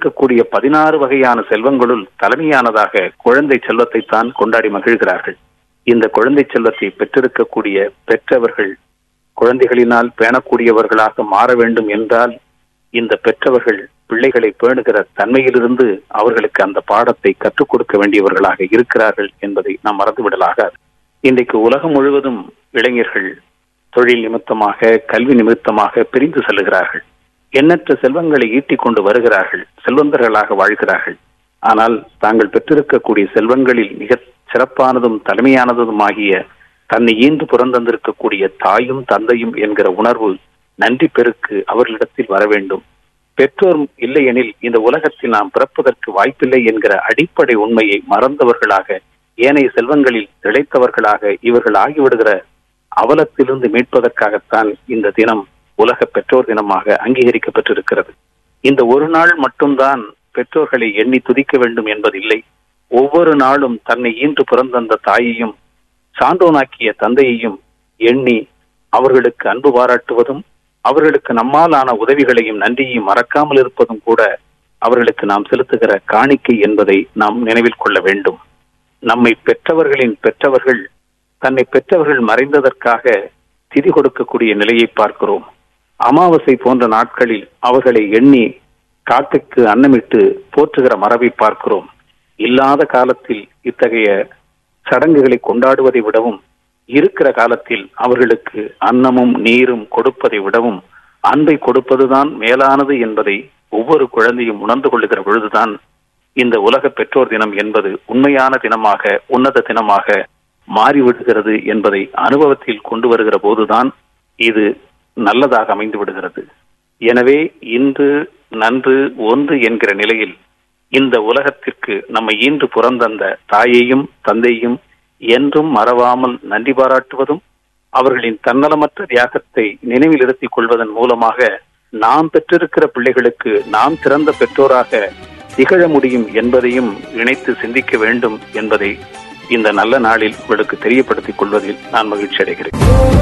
இருக்கக்கூடிய பதினாறு வகையான செல்வங்களுள் தலைமையானதாக குழந்தை செல்வத்தை தான் கொண்டாடி மகிழ்கிறார்கள் இந்த குழந்தை செல்வத்தை பெற்றிருக்கக்கூடிய பெற்றவர்கள் குழந்தைகளினால் பேணக்கூடியவர்களாக மாற வேண்டும் என்றால் இந்த பெற்றவர்கள் பிள்ளைகளை பேணுகிற தன்மையிலிருந்து அவர்களுக்கு அந்த பாடத்தை கற்றுக் கொடுக்க வேண்டியவர்களாக இருக்கிறார்கள் என்பதை நாம் மறந்துவிடலாகாது இன்றைக்கு உலகம் முழுவதும் இளைஞர்கள் தொழில் நிமித்தமாக கல்வி நிமித்தமாக பிரிந்து செல்லுகிறார்கள் எண்ணற்ற செல்வங்களை ஈட்டிக் கொண்டு வருகிறார்கள் செல்வந்தர்களாக வாழ்கிறார்கள் ஆனால் தாங்கள் பெற்றிருக்கக்கூடிய செல்வங்களில் மிக சிறப்பானதும் தலைமையானதும் ஆகிய தன்னை ஈன்று புறந்தந்திருக்கக்கூடிய தாயும் தந்தையும் என்கிற உணர்வு நன்றி பெருக்கு அவர்களிடத்தில் வர வேண்டும் பெற்றோர் இல்லையெனில் இந்த உலகத்தில் நாம் பிறப்பதற்கு வாய்ப்பில்லை என்கிற அடிப்படை உண்மையை மறந்தவர்களாக ஏனைய செல்வங்களில் திளைத்தவர்களாக இவர்கள் ஆகிவிடுகிற அவலத்திலிருந்து மீட்பதற்காகத்தான் இந்த தினம் உலக பெற்றோர் தினமாக அங்கீகரிக்கப்பட்டிருக்கிறது இந்த ஒரு நாள் மட்டும்தான் பெற்றோர்களை எண்ணி துதிக்க வேண்டும் என்பதில்லை ஒவ்வொரு நாளும் தன்னை ஈன்று பிறந்தந்த தாயையும் சான்றோனாக்கிய தந்தையையும் எண்ணி அவர்களுக்கு அன்பு பாராட்டுவதும் அவர்களுக்கு நம்மால் ஆன உதவிகளையும் நன்றியையும் மறக்காமல் இருப்பதும் கூட அவர்களுக்கு நாம் செலுத்துகிற காணிக்கை என்பதை நாம் நினைவில் கொள்ள வேண்டும் நம்மை பெற்றவர்களின் பெற்றவர்கள் தன்னை பெற்றவர்கள் மறைந்ததற்காக திதி கொடுக்கக்கூடிய நிலையை பார்க்கிறோம் அமாவாசை போன்ற நாட்களில் அவர்களை எண்ணி காட்டுக்கு அன்னமிட்டு போற்றுகிற மரபை பார்க்கிறோம் இல்லாத காலத்தில் இத்தகைய சடங்குகளை கொண்டாடுவதை விடவும் இருக்கிற காலத்தில் அவர்களுக்கு அன்னமும் நீரும் கொடுப்பதை விடவும் அன்பை கொடுப்பதுதான் மேலானது என்பதை ஒவ்வொரு குழந்தையும் உணர்ந்து கொள்ளுகிற பொழுதுதான் இந்த உலக பெற்றோர் தினம் என்பது உண்மையான தினமாக உன்னத தினமாக மாறிவிடுகிறது என்பதை அனுபவத்தில் கொண்டு வருகிற போதுதான் இது நல்லதாக அமைந்து விடுகிறது எனவே இன்று நன்று ஒன்று என்கிற நிலையில் இந்த உலகத்திற்கு நம்மை ஈன்று புறந்தந்த தாயையும் தந்தையும் என்றும் மறவாமல் நன்றி பாராட்டுவதும் அவர்களின் தன்னலமற்ற தியாகத்தை நினைவில் இருத்திக் கொள்வதன் மூலமாக நாம் பெற்றிருக்கிற பிள்ளைகளுக்கு நாம் சிறந்த பெற்றோராக திகழ முடியும் என்பதையும் இணைத்து சிந்திக்க வேண்டும் என்பதை இந்த நல்ல நாளில் உங்களுக்கு தெரியப்படுத்திக் கொள்வதில் நான் மகிழ்ச்சி அடைகிறேன்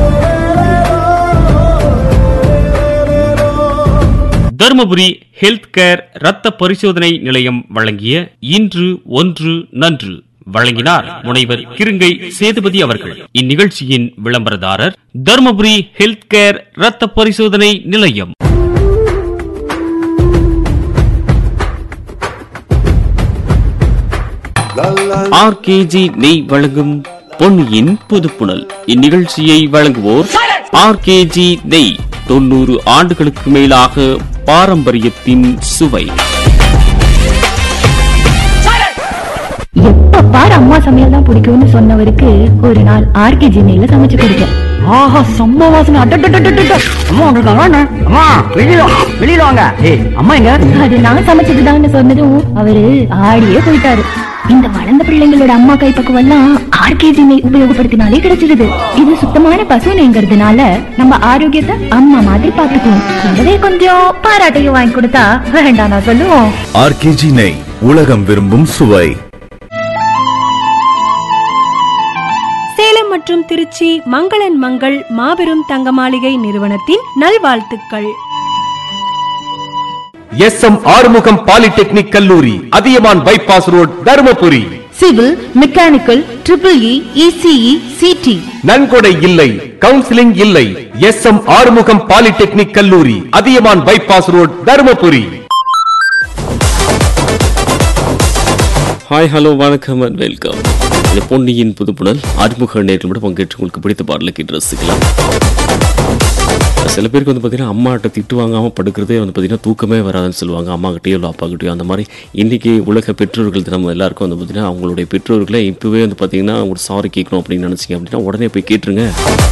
தருமபுரி ஹெல்த் கேர் ரத்த பரிசோதனை நிலையம் வழங்கிய இன்று ஒன்று நன்று வழங்கினார் முனைவர் கிருங்கை சேதுபதி அவர்கள் இந்நிகழ்ச்சியின் விளம்பரதாரர் தருமபுரி ஹெல்த் கேர் ரத்த பரிசோதனை நிலையம் ஆர்கேஜி நெய் வழங்கும் பொன்னியின் புதுப்புணல் இந்நிகழ்ச்சியை வழங்குவோர் ஆர்கேஜி நெய் தொண்ணூறு ஆண்டுகளுக்கு மேலாக பாரம்பரியத்தின் சுவை எப்ப பாரு அம்மா சமையல் தான் பிடிக்கும்னு சொன்னவருக்கு ஒரு நாள் ஆர்கே ஜின்னையில சமைச்சு கொடுத்தேன் ஆஹா செம்ம வாசனை அட்டட்டட்டட்டட்ட அம்மா வந்திருக்காங்க அண்ணா. அம்மா வெளியில வா, வெளியில வாங்க ஏய் அம்மா எங்க அது நான் சமைச்சதுதான்னு சொன்னதும் அவரு ஆடியே போயிட்டாரு இந்த வளர்ந்த பிள்ளைங்களோட அம்மா கைப்பக்குவம் எல்லாம் ஆர்கேஜி நெய் உபயோகப்படுத்தினாலே கிடைச்சிருது இது சுத்தமான பசு நெய்ங்கிறதுனால நம்ம ஆரோக்கியத்தை அம்மா மாதிரி பாத்துக்குவோம் கூடவே கொஞ்சம் பாராட்டையும் வாங்கி கொடுத்தா வேண்டாம் நான் சொல்லுவோம் ஆர்கேஜி நெய் உலகம் விரும்பும் சுவை சேலம் மற்றும் திருச்சி மங்களன் மங்கள் மாபெரும் தங்க மாளிகை நிறுவனத்தின் நல்வாழ்த்துக்கள் எஸ் எம் ஆறுமுகம் பாலிடெக்னிக் கல்லூரி Athiyaman bypass road Dharmapuri civil mechanical triple E ECE CT நன்கொடை இல்லை கவுன்சிலிங் இல்லை எஸ் எம் ஆறுமுகம் பாலிடெக்னிக் கல்லூரி Athiyaman bypass road Dharmapuri hi hello வணக்கம் அண்ட் வெல்கம் இது பொன்னியின் புதுப்புணல் அறிமுக நேர்களோட பங்கேற்று உங்களுக்கு பிடித்த பாடலை கேட்டு ரசிக்கலாம் சில பேருக்கு வந்து பார்த்தீங்கன்னா அம்மாட்ட திட்டு வாங்காமல் படுக்கிறதே வந்து பார்த்தீங்கன்னா தூக்கமே வராதுன்னு சொல்லுவாங்க அம்மா கிட்டேயோ இல்லை அப்பா கிட்டேயோ அந்த மாதிரி இன்றைக்கி உலக பெற்றோர்கள் தினம் எல்லாருக்கும் வந்து பார்த்தீங்கன்னா அவங்களுடைய பெற்றோர்களை இப்போவே வந்து பார்த்தீங்கன்னா ஒரு சாரி கேட்கணும் அப்படின்னு நினச்சிங்க அப்படின்னா உடனே போய் கேட்டுருங்க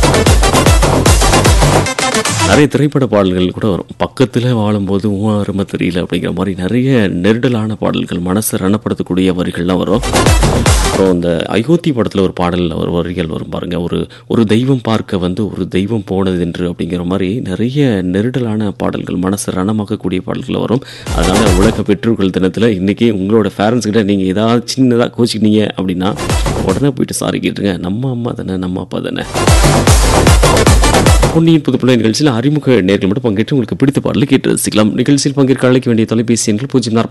நிறைய திரைப்பட பாடல்கள் கூட வரும் பக்கத்தில் வாழும்போது உன் அருமை தெரியல அப்படிங்கிற மாதிரி நிறைய நெருடலான பாடல்கள் மனசை ரணப்படுத்தக்கூடிய வரிகள்லாம் வரும் அப்புறம் இந்த அயோத்தி படத்தில் ஒரு பாடலில் ஒரு வரிகள் வரும் பாருங்க ஒரு ஒரு தெய்வம் பார்க்க வந்து ஒரு தெய்வம் போனது என்று அப்படிங்கிற மாதிரி நிறைய நெருடலான பாடல்கள் மனசை ரணமாக்கக்கூடிய பாடல்கள் வரும் அதனால உலக பெற்றோர்கள் தினத்தில் இன்னைக்கு உங்களோட பேரண்ட்ஸ் கிட்ட நீங்கள் ஏதாவது சின்னதாக கோச்சிக்கிட்டீங்க அப்படின்னா உடனே போயிட்டு சாரி கேட்டுருங்க நம்ம அம்மா தானே நம்ம அப்பா தானே பொன்னியின் புதுப்புள்ள நிகழ்ச்சியில் அறிமுக நேர்கள் மட்டும் பங்கேற்று உங்களுக்கு பிடித்த பாடலை கேட்டு ரசிக்கலாம் நிகழ்ச்சியில் பங்கேற்க அழைக்க வேண்டிய தொலைபேசி எண்கள் பூஜ்ஜியம் நாற்பத்தி